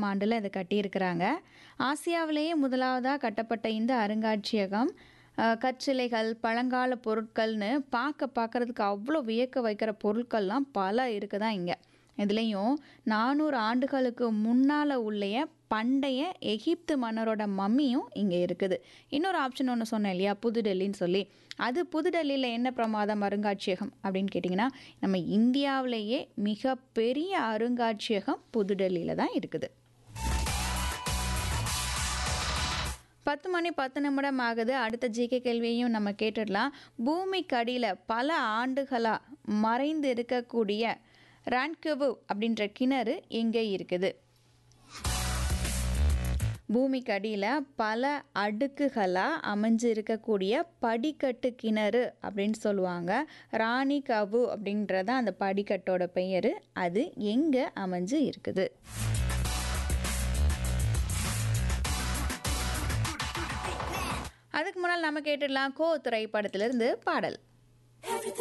பதினெட்டாம் ஆண்டில் இதை கட்டியிருக்கிறாங்க ஆசியாவிலேயே முதலாவதாக கட்டப்பட்ட இந்த அருங்காட்சியகம் அஹ், கற்சிலைகள் பழங்கால பொருட்கள்னு பார்க்க பார்க்கறதுக்கு அவ்வளோ வியக்க வைக்கிற பொருட்கள்லாம் பல இருக்குதா இங்கே இதுலேயும் நானூறு ஆண்டுகளுக்கு முன்னால் உள்ளைய பண்டைய எகிப்து மன்னரோட மம்மியும் இங்கே இருக்குது இன்னொரு ஆப்ஷன் ஒன்று சொன்னேன் இல்லையா புதுடெல்லின்னு சொல்லி அது புதுடெல்லியில் என்ன பிரமாதம் அருங்காட்சியகம் அப்படின்னு கேட்டிங்கன்னா நம்ம இந்தியாவிலேயே மிகப்பெரிய அருங்காட்சியகம் புதுடெல்லியில் தான் இருக்குது பத்து மணி பத்து நிமிடம் ஆகுது அடுத்த ஜிகே கேள்வியையும் நம்ம கேட்டுடலாம் பூமிக்கு அடியில் பல ஆண்டுகளாக மறைந்து இருக்கக்கூடிய ரான்கவு அப்படின்ற கிணறு எங்கே இருக்குது பூமிக்கு அடியில் பல அடுக்குகளாக அமைஞ்சு இருக்கக்கூடிய படிக்கட்டு கிணறு அப்படின்னு சொல்லுவாங்க ராணி கவு அப்படின்றத அந்த படிக்கட்டோட பெயர் அது எங்கே அமைஞ்சு இருக்குது அதுக்கு முன்னால் நம்ம கேட்டுடலாம் கோ திரைப்படத்திலிருந்து பாடல்